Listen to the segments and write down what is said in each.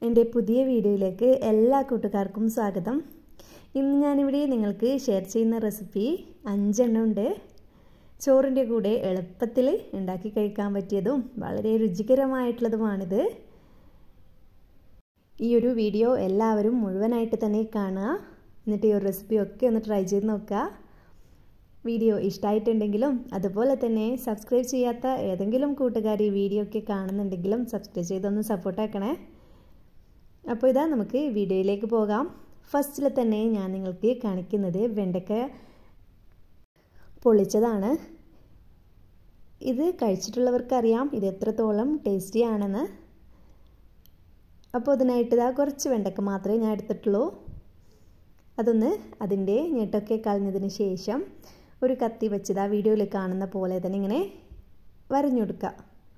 എൻ്റെ പുതിയ വീഡിയോയിലേക്ക് എല്ലാ കൂട്ടുകാർക്കും സ്വാഗതം ഇന്ന് ഞാനിവിടെ നിങ്ങൾക്ക് ഷെയർ ചെയ്യുന്ന റെസിപ്പി അഞ്ചെണ്ണം ഉണ്ട് ചോറിൻ്റെ കൂടെ എളുപ്പത്തിൽ ഉണ്ടാക്കി കഴിക്കാൻ പറ്റിയതും വളരെ രുചികരമായിട്ടുള്ളതുമാണിത് ഈ ഒരു വീഡിയോ എല്ലാവരും മുഴുവനായിട്ട് തന്നെ കാണുക എന്നിട്ട് ഈ ഒരു റെസിപ്പി ഒക്കെ ഒന്ന് ട്രൈ ചെയ്ത് നോക്കുക വീഡിയോ ഇഷ്ടമായിട്ടുണ്ടെങ്കിലും അതുപോലെ തന്നെ സബ്സ്ക്രൈബ് ചെയ്യാത്ത ഏതെങ്കിലും കൂട്ടുകാർ ഈ വീഡിയോ ഒക്കെ കാണുന്നുണ്ടെങ്കിലും സബ്സ്ക്രൈബ് ചെയ്തൊന്ന് സപ്പോർട്ടാക്കണേ അപ്പോൾ ഇതാ നമുക്ക് വീഡിയോയിലേക്ക് പോകാം ഫസ്റ്റിൽ തന്നെ ഞാൻ നിങ്ങൾക്ക് കാണിക്കുന്നത് വെണ്ടക്ക പൊള്ളിച്ചതാണ് ഇത് കഴിച്ചിട്ടുള്ളവർക്കറിയാം ഇത് എത്രത്തോളം ടേസ്റ്റി ആണെന്ന് അപ്പോൾ അതിനായിട്ട് ഇതാ കുറച്ച് വെണ്ടക്ക മാത്രമേ ഞാൻ എടുത്തിട്ടുള്ളൂ അതൊന്ന് അതിൻ്റെ ഞെട്ടൊക്കെ കളഞ്ഞതിന് ശേഷം ഒരു കത്തി വെച്ചത് ആ വീഡിയോയിൽ കാണുന്ന പോലെ തന്നെ ഇങ്ങനെ വരഞ്ഞെടുക്കുക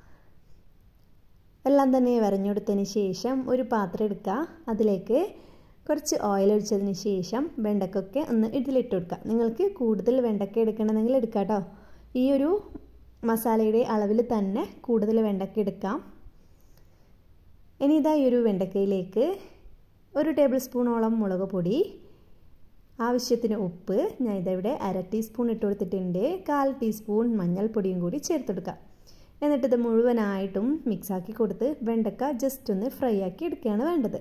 എല്ലാം തന്നെ വരഞ്ഞെടുത്തതിന് ശേഷം ഒരു പാത്രം എടുക്കുക അതിലേക്ക് കുറച്ച് ഓയിൽ ഒഴിച്ചതിന് ശേഷം വെണ്ടക്കൊക്കെ ഒന്ന് ഇതിലിട്ട് കൊടുക്കുക നിങ്ങൾക്ക് കൂടുതൽ വെണ്ടക്ക എടുക്കണമെങ്കിൽ എടുക്കാം കേട്ടോ ഈ ഒരു മസാലയുടെ അളവിൽ തന്നെ കൂടുതൽ വെണ്ടക്ക എടുക്കാം ഇനി ഇതാ ഈ ഒരു വെണ്ടക്കയിലേക്ക് ഒരു ടേബിൾ സ്പൂണോളം മുളക് പൊടി ആവശ്യത്തിന് ഉപ്പ് ഞാൻ ഇതവിടെ അര ടീസ്പൂൺ ഇട്ട് കൊടുത്തിട്ടുണ്ട് കാൽ ടീസ്പൂൺ മഞ്ഞൾപ്പൊടിയും കൂടി ചേർത്തെടുക്കുക എന്നിട്ട് ഇത് മുഴുവനായിട്ടും മിക്സാക്കി കൊടുത്ത് വെണ്ടക്ക ജസ്റ്റ് ഒന്ന് ഫ്രൈ ആക്കി എടുക്കുകയാണ് വേണ്ടത്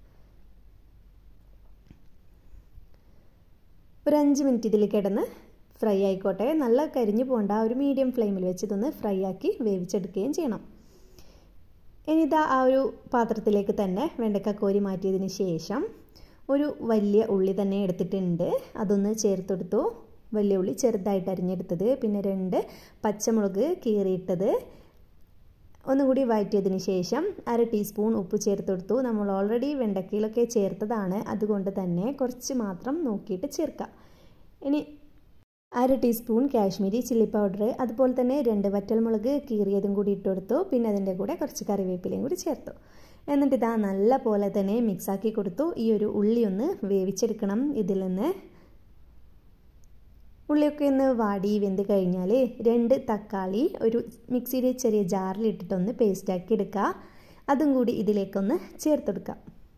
ഒരു അഞ്ച് മിനിറ്റ് ഇതിൽ കിടന്ന് ഫ്രൈ ആയിക്കോട്ടെ നല്ല കരിഞ്ഞു പോകണ്ട ഒരു മീഡിയം ഫ്ലെയിമിൽ വെച്ച് ഇതൊന്ന് ഫ്രൈ ആക്കി വേവിച്ചെടുക്കുകയും ചെയ്യണം ഇനി ഇതാ ആ ഒരു പാത്രത്തിലേക്ക് തന്നെ വെണ്ടക്ക കോരി മാറ്റിയതിന് ശേഷം ഒരു വലിയ ഉള്ളി തന്നെ എടുത്തിട്ടുണ്ട് അതൊന്ന് ചേർത്തെടുത്തു വലിയ ഉള്ളി ചെറുതായിട്ട് അരിഞ്ഞെടുത്തത് പിന്നെ രണ്ട് പച്ചമുളക് കീറിയിട്ടത് ഒന്നുകൂടി വഴറ്റിയതിന് ശേഷം അര ടീസ്പൂൺ ഉപ്പ് ചേർത്തെടുത്തു നമ്മൾ ഓൾറെഡി വെണ്ടക്കയിലൊക്കെ ചേർത്തതാണ് അതുകൊണ്ട് തന്നെ കുറച്ച് മാത്രം നോക്കിയിട്ട് ചേർക്കാം ഇനി അര ടീസ്പൂൺ കാശ്മീരി ചില്ലി പൗഡർ അതുപോലെ തന്നെ രണ്ട് വറ്റൽമുളക് കീറിയതും കൂടി ഇട്ടുകൊടുത്തു പിന്നെ അതിൻ്റെ കൂടെ കുറച്ച് കറിവേപ്പിലയും കൂടി ചേർത്തു എന്നിട്ട് ഇതാ നല്ല പോലെ തന്നെ മിക്സാക്കി കൊടുത്തു ഈ ഒരു ഉള്ളി ഒന്ന് വേവിച്ചെടുക്കണം ഇതിൽ നിന്ന് ഉള്ളിയൊക്കെ ഒന്ന് വാടി വെന്ത് കഴിഞ്ഞാൽ രണ്ട് തക്കാളി ഒരു മിക്സിയുടെ ചെറിയ ജാറിലിട്ടിട്ടൊന്ന് പേസ്റ്റാക്കി എടുക്കുക അതും കൂടി ഇതിലേക്കൊന്ന് ചേർത്തെടുക്കുക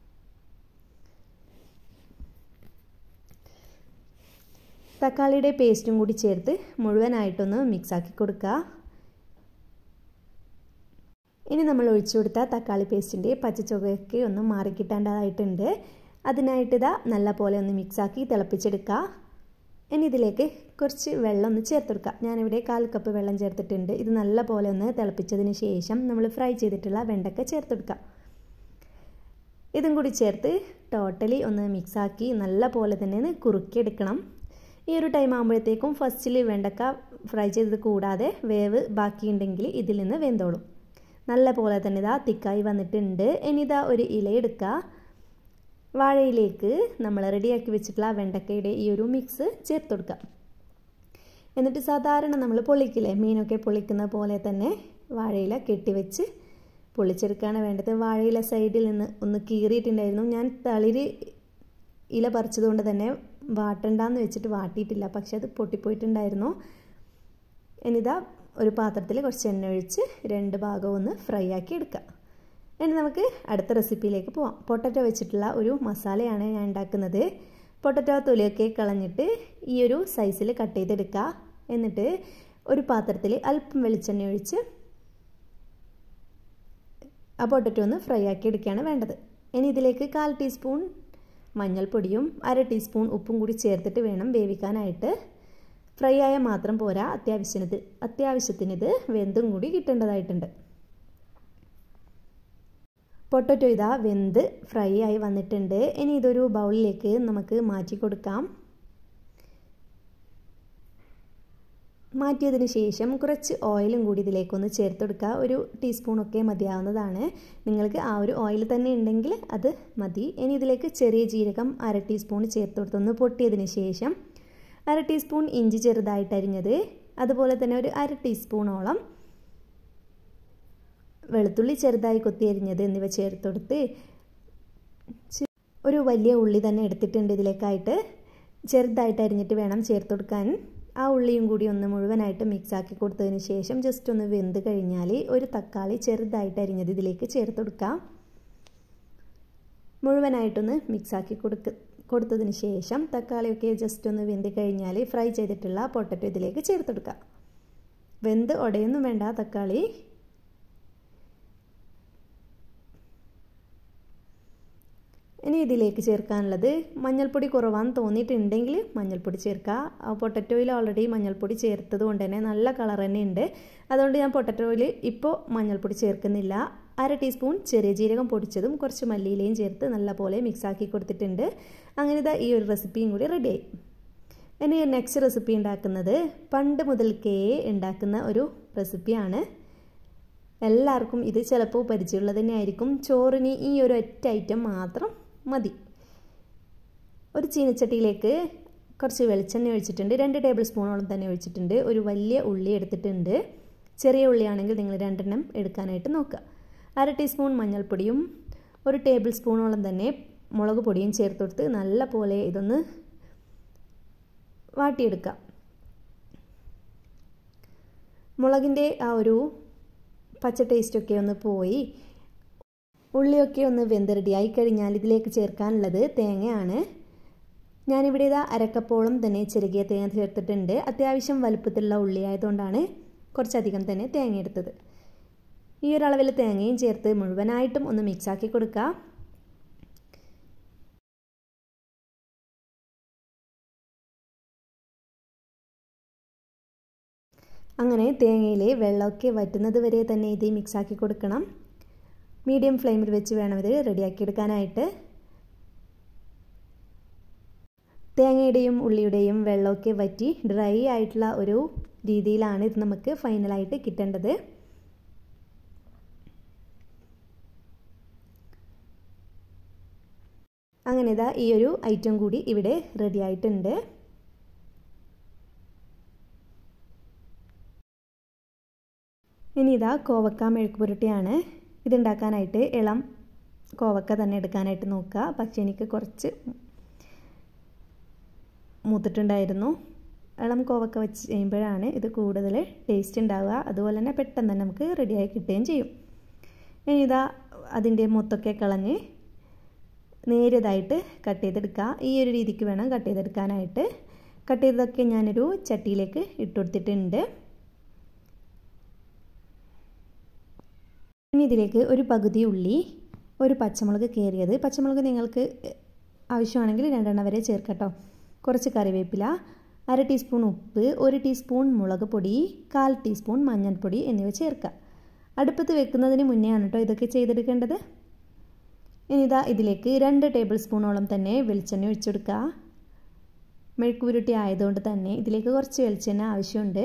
തക്കാളിയുടെ പേസ്റ്റും കൂടി ചേർത്ത് മുഴുവനായിട്ടൊന്ന് മിക്സാക്കി കൊടുക്കുക ഇനി നമ്മൾ ഒഴിച്ചു കൊടുത്ത തക്കാളി പേസ്റ്റിൻ്റെ പച്ചച്ചുവയൊക്കെ ഒന്ന് മാറിക്കിട്ടേണ്ടതായിട്ടുണ്ട് അതിനായിട്ട് ഇതാ നല്ല പോലെ ഒന്ന് മിക്സാക്കി തിളപ്പിച്ചെടുക്കുക ഇനി ഇതിലേക്ക് കുറച്ച് വെള്ളം ഒന്ന് ചേർത്തെടുക്കുക ഞാനിവിടെ കാൽ കപ്പ് വെള്ളം ചേർത്തിട്ടുണ്ട് ഇത് നല്ല പോലെ ഒന്ന് തിളപ്പിച്ചതിന് ശേഷം നമ്മൾ ഫ്രൈ ചെയ്തിട്ടുള്ള വെണ്ടക്ക ചേർത്തെടുക്കുക ഇതും കൂടി ചേർത്ത് ടോട്ടലി ഒന്ന് മിക്സാക്കി നല്ല പോലെ തന്നെ ഒന്ന് കുറുക്കിയെടുക്കണം ഈ ഒരു ടൈം ആകുമ്പോഴത്തേക്കും ഫസ്റ്റിൽ വെണ്ടക്ക ഫ്രൈ ചെയ്തത് കൂടാതെ വേവ് ബാക്കിയുണ്ടെങ്കിൽ ഇതിൽ നിന്ന് വെന്തോളും നല്ല പോലെ തന്നെ ഇതാ തിക്കായി വന്നിട്ടുണ്ട് ഇനി ഇതാ ഒരു ഇല എടുക്കുക വാഴയിലേക്ക് നമ്മൾ റെഡിയാക്കി വെച്ചിട്ടുള്ള വെണ്ടക്കയുടെ ഈ ഒരു മിക്സ് ചേർത്ത് കൊടുക്കുക എന്നിട്ട് സാധാരണ നമ്മൾ പൊള്ളിക്കില്ലേ മീനൊക്കെ പൊള്ളിക്കുന്ന പോലെ തന്നെ വാഴയില കെട്ടിവെച്ച് പൊള്ളിച്ചെടുക്കുകയാണ് വേണ്ടത് വാഴയില സൈഡിൽ നിന്ന് ഒന്ന് കീറിയിട്ടുണ്ടായിരുന്നു ഞാൻ തളിര് ഇല പറിച്ചതുകൊണ്ട് തന്നെ വാട്ടണ്ടെന്ന് വെച്ചിട്ട് വാട്ടിയിട്ടില്ല പക്ഷെ അത് പൊട്ടിപ്പോയിട്ടുണ്ടായിരുന്നു ഇനിതാ ഒരു പാത്രത്തിൽ കുറച്ച് എണ്ണ ഒഴിച്ച് രണ്ട് ഭാഗവും ഒന്ന് ഫ്രൈ ആക്കി എടുക്കുക ഇനി നമുക്ക് അടുത്ത റെസിപ്പിയിലേക്ക് പോവാം പൊട്ടറ്റോ വെച്ചിട്ടുള്ള ഒരു മസാലയാണ് ഞാൻ ഉണ്ടാക്കുന്നത് പൊട്ടറ്റോ തൊലിയൊക്കെ കളഞ്ഞിട്ട് ഈ ഒരു സൈസിൽ കട്ട് ചെയ്തെടുക്കുക എന്നിട്ട് ഒരു പാത്രത്തിൽ അല്പം വെളിച്ചെണ്ണ ഒഴിച്ച് ആ പൊട്ടറ്റോ ഒന്ന് ഫ്രൈ ആക്കി എടുക്കുകയാണ് വേണ്ടത് ഇനി ഇതിലേക്ക് കാൽ ടീസ്പൂൺ മഞ്ഞൾപ്പൊടിയും അര ടീസ്പൂൺ ഉപ്പും കൂടി ചേർത്തിട്ട് വേണം വേവിക്കാനായിട്ട് ഫ്രൈ ആയ മാത്രം പോരാ അത്യാവശ്യത്തിന് അത്യാവശ്യത്തിന് ഇത് വെന്തും കൂടി കിട്ടേണ്ടതായിട്ടുണ്ട് പൊട്ടറ്റോ ഇതാ വെന്ത് ഫ്രൈ ആയി വന്നിട്ടുണ്ട് ഇനി ഇതൊരു ബൗളിലേക്ക് നമുക്ക് മാറ്റി കൊടുക്കാം മാറ്റിയതിന് ശേഷം കുറച്ച് ഓയിലും കൂടി ഇതിലേക്കൊന്ന് ചേർത്ത് കൊടുക്കുക ഒരു ടീസ്പൂണൊക്കെ മതിയാവുന്നതാണ് നിങ്ങൾക്ക് ആ ഒരു ഓയിൽ തന്നെ ഉണ്ടെങ്കിൽ അത് മതി ഇനി ഇതിലേക്ക് ചെറിയ ജീരകം അര ടീസ്പൂൺ ചേർത്ത് കൊടുത്തൊന്ന് പൊട്ടിയതിന് ശേഷം അര ടീസ്പൂൺ ഇഞ്ചി ചെറുതായിട്ട് അരിഞ്ഞത് അതുപോലെ തന്നെ ഒരു അര ടീസ്പൂണോളം വെളുത്തുള്ളി ചെറുതായി കൊത്തി അരിഞ്ഞത് എന്നിവ ചേർത്തെടുത്ത് ഒരു വലിയ ഉള്ളി തന്നെ എടുത്തിട്ടുണ്ട് ഇതിലേക്കായിട്ട് ചെറുതായിട്ട് അരിഞ്ഞിട്ട് വേണം ചേർത്ത് കൊടുക്കാൻ ആ ഉള്ളിയും കൂടി ഒന്ന് മുഴുവനായിട്ട് മിക്സാക്കി കൊടുത്തതിന് ശേഷം ജസ്റ്റ് ഒന്ന് വെന്ത് കഴിഞ്ഞാൽ ഒരു തക്കാളി ചെറുതായിട്ട് അരിഞ്ഞത് ഇതിലേക്ക് ചേർത്ത് കൊടുക്കാം മുഴുവനായിട്ടൊന്ന് മിക്സാക്കി കൊടുക്ക് കൊടുത്തതിന് ശേഷം തക്കാളിയൊക്കെ ജസ്റ്റ് ഒന്ന് വെന്ത് കഴിഞ്ഞാൽ ഫ്രൈ ചെയ്തിട്ടുള്ള പൊട്ടറ്റോ ഇതിലേക്ക് ചേർത്തെടുക്കുക വെന്ത് ഉടയൊന്നും വേണ്ട തക്കാളി ഇനി ഇതിലേക്ക് ചേർക്കാനുള്ളത് മഞ്ഞൾപ്പൊടി കുറവാന്ന് തോന്നിയിട്ടുണ്ടെങ്കിൽ മഞ്ഞൾപ്പൊടി ചേർക്കുക പൊട്ടറ്റോയിൽ ഓൾറെഡി മഞ്ഞൾപ്പൊടി ചേർത്തത് കൊണ്ട് തന്നെ നല്ല കളർ തന്നെ ഉണ്ട് അതുകൊണ്ട് ഞാൻ പൊട്ടറ്റോയിൽ ഇപ്പോൾ മഞ്ഞൾപ്പൊടി ചേർക്കുന്നില്ല അര ടീസ്പൂൺ ചെറിയ ജീരകം പൊടിച്ചതും കുറച്ച് മല്ലിയിലയും ചേർത്ത് നല്ലപോലെ മിക്സാക്കി കൊടുത്തിട്ടുണ്ട് അങ്ങനെ ഇതാ ഈ ഒരു റെസിപ്പിയും കൂടി റെഡിയായി ഇനി നെക്സ്റ്റ് റെസിപ്പി ഉണ്ടാക്കുന്നത് പണ്ട് മുതൽക്കേ ഉണ്ടാക്കുന്ന ഒരു റെസിപ്പിയാണ് എല്ലാവർക്കും ഇത് ചിലപ്പോൾ പരിചയമുള്ളത് തന്നെയായിരിക്കും ചോറിന് ഈ ഒരു ഒറ്റ ഐറ്റം മാത്രം മതി ഒരു ചീനച്ചട്ടിയിലേക്ക് കുറച്ച് വെളിച്ചെണ്ണ ഒഴിച്ചിട്ടുണ്ട് രണ്ട് ടേബിൾ സ്പൂണോളം തന്നെ ഒഴിച്ചിട്ടുണ്ട് ഒരു വലിയ ഉള്ളി എടുത്തിട്ടുണ്ട് ചെറിയ ഉള്ളിയാണെങ്കിൽ നിങ്ങൾ രണ്ടെണ്ണം എടുക്കാനായിട്ട് നോക്കുക അര ടീസ്പൂൺ മഞ്ഞൾപ്പൊടിയും ഒരു ടേബിൾ സ്പൂണോളം തന്നെ മുളക് പൊടിയും ചേർത്ത് കൊടുത്ത് നല്ല പോലെ ഇതൊന്ന് വാട്ടിയെടുക്കാം മുളകിൻ്റെ ആ ഒരു പച്ച ടേസ്റ്റൊക്കെ ഒന്ന് പോയി ഉള്ളിയൊക്കെ ഒന്ന് വെന്ത് റെഡിയായി കഴിഞ്ഞാൽ ഇതിലേക്ക് ചേർക്കാനുള്ളത് തേങ്ങയാണ് ഞാനിവിടെ ഇതാ അരക്കപ്പോളം തന്നെ ചെറുകിയ തേങ്ങ ചേർത്തിട്ടുണ്ട് അത്യാവശ്യം വലുപ്പത്തിലുള്ള ഉള്ളി ആയതുകൊണ്ടാണ് കുറച്ചധികം തന്നെ തേങ്ങ എടുത്തത് ഈ ഒരു അളവിൽ തേങ്ങയും ചേർത്ത് മുഴുവനായിട്ടും ഒന്ന് മിക്സാക്കി കൊടുക്കുക അങ്ങനെ തേങ്ങയിൽ വെള്ളമൊക്കെ വറ്റുന്നത് വരെ തന്നെ ഇത് മിക്സാക്കി കൊടുക്കണം മീഡിയം ഫ്ലെയിമിൽ വെച്ച് വേണം ഇത് റെഡിയാക്കി എടുക്കാനായിട്ട് തേങ്ങയുടെയും ഉള്ളിയുടെയും വെള്ളമൊക്കെ വറ്റി ഡ്രൈ ആയിട്ടുള്ള ഒരു രീതിയിലാണ് ഇത് നമുക്ക് ഫൈനലായിട്ട് കിട്ടേണ്ടത് അങ്ങനെ ഇതാ ഈ ഒരു ഐറ്റം കൂടി ഇവിടെ റെഡി ആയിട്ടുണ്ട് ഇനി ഇതാ കോവക്ക മെഴുക്ക് പുരട്ടിയാണ് ഇതുണ്ടാക്കാനായിട്ട് ഇളം കോവക്ക തന്നെ എടുക്കാനായിട്ട് നോക്കുക പക്ഷേ എനിക്ക് കുറച്ച് മൂത്തിട്ടുണ്ടായിരുന്നു ഇളം കോവക്ക വെച്ച് ചെയ്യുമ്പോഴാണ് ഇത് കൂടുതൽ ടേസ്റ്റ് ഉണ്ടാവുക അതുപോലെ തന്നെ പെട്ടെന്ന് തന്നെ നമുക്ക് റെഡിയായി കിട്ടുകയും ചെയ്യും ഇനി ഇതാ അതിൻ്റെ മൊത്തൊക്കെ കളഞ്ഞ് നേരിയതായിട്ട് കട്ട് ചെയ്തെടുക്കുക ഈ ഒരു രീതിക്ക് വേണം കട്ട് ചെയ്തെടുക്കാനായിട്ട് കട്ട് ചെയ്തതൊക്കെ ഞാനൊരു ചട്ടിയിലേക്ക് ഇട്ടുകൊടുത്തിട്ടുണ്ട് ഇനി ഇതിലേക്ക് ഒരു പകുതി ഉള്ളി ഒരു പച്ചമുളക് കയറിയത് പച്ചമുളക് നിങ്ങൾക്ക് ആവശ്യമാണെങ്കിൽ രണ്ടെണ്ണം വരെ ചേർക്കട്ടോ കുറച്ച് കറിവേപ്പില അര ടീസ്പൂൺ ഉപ്പ് ഒരു ടീസ്പൂൺ മുളക് പൊടി കാൽ ടീസ്പൂൺ മഞ്ഞൾപ്പൊടി എന്നിവ ചേർക്കുക അടുപ്പത്ത് വെക്കുന്നതിന് മുന്നേ ആണ് കേട്ടോ ഇതൊക്കെ ചെയ്തെടുക്കേണ്ടത് ഇനി ഇതാ ഇതിലേക്ക് രണ്ട് ടേബിൾ സ്പൂണോളം തന്നെ വെളിച്ചെണ്ണ ഒഴിച്ചെടുക്കുക മെഴുക്ക് പുരുട്ടി ആയതുകൊണ്ട് തന്നെ ഇതിലേക്ക് കുറച്ച് വെളിച്ചെണ്ണ ആവശ്യമുണ്ട്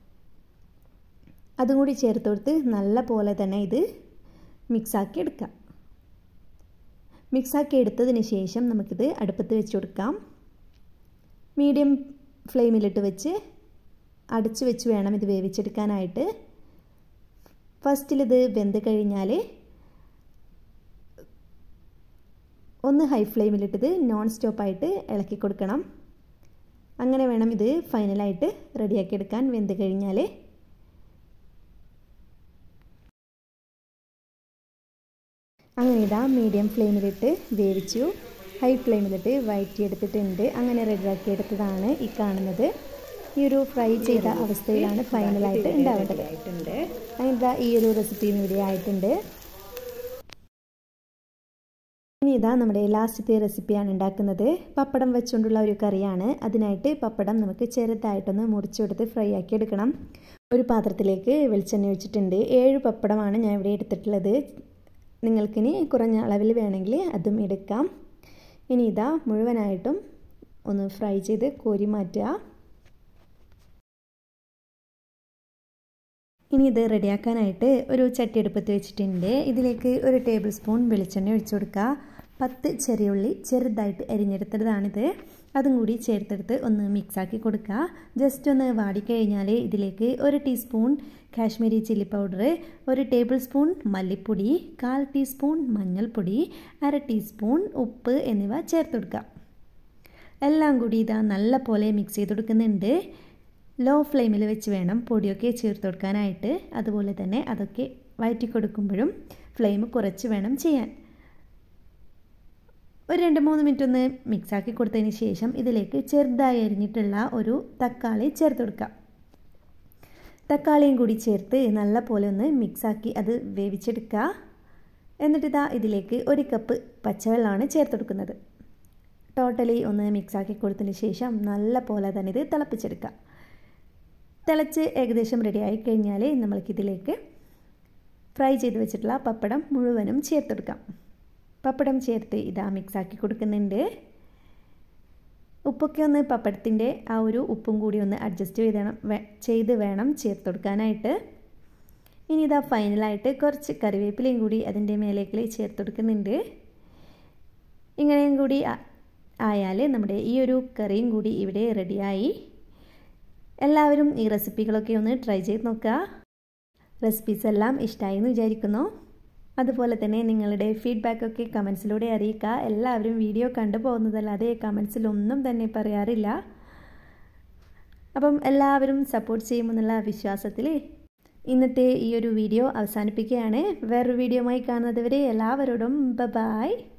അതും കൂടി ചേർത്ത് കൊടുത്ത് നല്ല പോലെ തന്നെ ഇത് മിക്സാക്കി എടുക്കാം മിക്സാക്കി എടുത്തതിന് ശേഷം നമുക്കിത് അടുപ്പത്ത് വെച്ച് കൊടുക്കാം മീഡിയം ഫ്ലെയിമിലിട്ട് വെച്ച് അടച്ച് വെച്ച് വേണം ഇത് വേവിച്ചെടുക്കാനായിട്ട് ഫസ്റ്റിലിത് വെന്ത് കഴിഞ്ഞാൽ ഒന്ന് ഹൈ ഫ്ലെയിമിലിട്ടത് നോൺ സ്റ്റോപ്പായിട്ട് ഇളക്കി കൊടുക്കണം അങ്ങനെ വേണം ഇത് ഫൈനലായിട്ട് റെഡിയാക്കി എടുക്കാൻ വെന്ത് കഴിഞ്ഞാൽ അങ്ങനെ ഇതാ മീഡിയം ഫ്ലെയിമിലിട്ട് വേവിച്ചു ഹൈ ഫ്ലെയിമിലിട്ട് വഴറ്റിയെടുത്തിട്ടുണ്ട് അങ്ങനെ റെഡിയാക്കി എടുത്തതാണ് ഈ കാണുന്നത് ഈ ഒരു ഫ്രൈ ചെയ്ത അവസ്ഥയിലാണ് ഫൈനലായിട്ട് ഉണ്ടാവേണ്ടത് അങ്ങനെ ഇതാ ഈ ഒരു റെസിപ്പിയും ഇവിടെ ആയിട്ടുണ്ട് ഇനി ഇതാ നമ്മുടെ ലാസ്റ്റത്തെ റെസിപ്പിയാണ് ഉണ്ടാക്കുന്നത് പപ്പടം വെച്ചുകൊണ്ടുള്ള ഒരു കറിയാണ് അതിനായിട്ട് പപ്പടം നമുക്ക് ചെറുതായിട്ടൊന്ന് മുറിച്ചെടുത്ത് ഫ്രൈ ആക്കി എടുക്കണം ഒരു പാത്രത്തിലേക്ക് വെളിച്ചെണ്ണ ഒഴിച്ചിട്ടുണ്ട് ഏഴ് പപ്പടമാണ് ഞാൻ ഇവിടെ എടുത്തിട്ടുള്ളത് നിങ്ങൾക്കിനി കുറഞ്ഞ അളവിൽ വേണമെങ്കിൽ അതും എടുക്കാം ഇനി ഇതാ മുഴുവനായിട്ടും ഒന്ന് ഫ്രൈ ചെയ്ത് കോരി മാറ്റുക ഇനി ഇത് റെഡിയാക്കാനായിട്ട് ഒരു ചട്ടി അടുപ്പത്ത് വെച്ചിട്ടുണ്ട് ഇതിലേക്ക് ഒരു ടേബിൾ സ്പൂൺ വെളിച്ചെണ്ണ ഒഴിച്ചു കൊടുക്കുക പത്ത് ചെറിയുള്ളി ചെറുതായിട്ട് അരിഞ്ഞെടുത്തതാണിത് അതും കൂടി ചേർത്തെടുത്ത് ഒന്ന് മിക്സാക്കി കൊടുക്കുക ജസ്റ്റ് ഒന്ന് വാടിക്കഴിഞ്ഞാൽ ഇതിലേക്ക് ഒരു ടീസ്പൂൺ കാശ്മീരി ചില്ലി പൗഡർ ഒരു ടേബിൾ സ്പൂൺ മല്ലിപ്പൊടി കാൽ ടീസ്പൂൺ മഞ്ഞൾപ്പൊടി അര ടീസ്പൂൺ ഉപ്പ് എന്നിവ ചേർത്ത് കൊടുക്കുക എല്ലാം കൂടി ഇതാ നല്ല പോലെ മിക്സ് ചെയ്ത് കൊടുക്കുന്നുണ്ട് ലോ ഫ്ലെയിമിൽ വെച്ച് വേണം പൊടിയൊക്കെ ചേർത്ത് കൊടുക്കാനായിട്ട് അതുപോലെ തന്നെ അതൊക്കെ വഴറ്റി കൊടുക്കുമ്പോഴും ഫ്ലെയിം കുറച്ച് വേണം ചെയ്യാൻ ഒരു രണ്ട് മൂന്ന് മിനിറ്റ് ഒന്ന് മിക്സാക്കി കൊടുത്തതിന് ശേഷം ഇതിലേക്ക് ചെറുതായി അരിഞ്ഞിട്ടുള്ള ഒരു തക്കാളി ചേർത്ത് കൊടുക്കാം തക്കാളിയും കൂടി ചേർത്ത് നല്ല പോലെ ഒന്ന് മിക്സാക്കി അത് വേവിച്ചെടുക്കുക എന്നിട്ട് ഇതാ ഇതിലേക്ക് ഒരു കപ്പ് പച്ചവെള്ളമാണ് ചേർത്ത് കൊടുക്കുന്നത് ടോട്ടലി ഒന്ന് മിക്സാക്കി കൊടുത്തതിന് ശേഷം നല്ല പോലെ തന്നെ ഇത് തിളപ്പിച്ചെടുക്കുക തിളച്ച് ഏകദേശം റെഡി ആയി കഴിഞ്ഞാൽ നമ്മൾക്കിതിലേക്ക് ഫ്രൈ ചെയ്ത് വെച്ചിട്ടുള്ള പപ്പടം മുഴുവനും ചേർത്തെടുക്കാം പപ്പടം ചേർത്ത് ഇതാ മിക്സാക്കി കൊടുക്കുന്നുണ്ട് ഉപ്പൊക്കെ ഒന്ന് പപ്പടത്തിൻ്റെ ആ ഒരു ഉപ്പും കൂടി ഒന്ന് അഡ്ജസ്റ്റ് ചെയ്ത് വേണം ചെയ്ത് വേണം ചേർത്ത് കൊടുക്കാനായിട്ട് ഇനി ഇതാ ഫൈനലായിട്ട് കുറച്ച് കറിവേപ്പിലയും കൂടി അതിൻ്റെ മേലേക്ക് ചേർത്ത് കൊടുക്കുന്നുണ്ട് ഇങ്ങനെയും കൂടി ആയാൽ നമ്മുടെ ഈ ഒരു കറിയും കൂടി ഇവിടെ റെഡിയായി എല്ലാവരും ഈ റെസിപ്പികളൊക്കെ ഒന്ന് ട്രൈ ചെയ്ത് നോക്കുക റെസിപ്പീസ് എല്ലാം ഇഷ്ടമായി എന്ന് വിചാരിക്കുന്നു അതുപോലെ തന്നെ നിങ്ങളുടെ ഫീഡ്ബാക്കൊക്കെ കമൻസിലൂടെ അറിയിക്കുക എല്ലാവരും വീഡിയോ കണ്ടു പോകുന്നതല്ലാതെ കമൻസിലൊന്നും തന്നെ പറയാറില്ല അപ്പം എല്ലാവരും സപ്പോർട്ട് ചെയ്യുമെന്നുള്ള വിശ്വാസത്തിൽ ഇന്നത്തെ ഈ ഒരു വീഡിയോ അവസാനിപ്പിക്കുകയാണ് വേറൊരു വീഡിയോയുമായി കാണുന്നത് വരെ എല്ലാവരോടും ബ ബായ്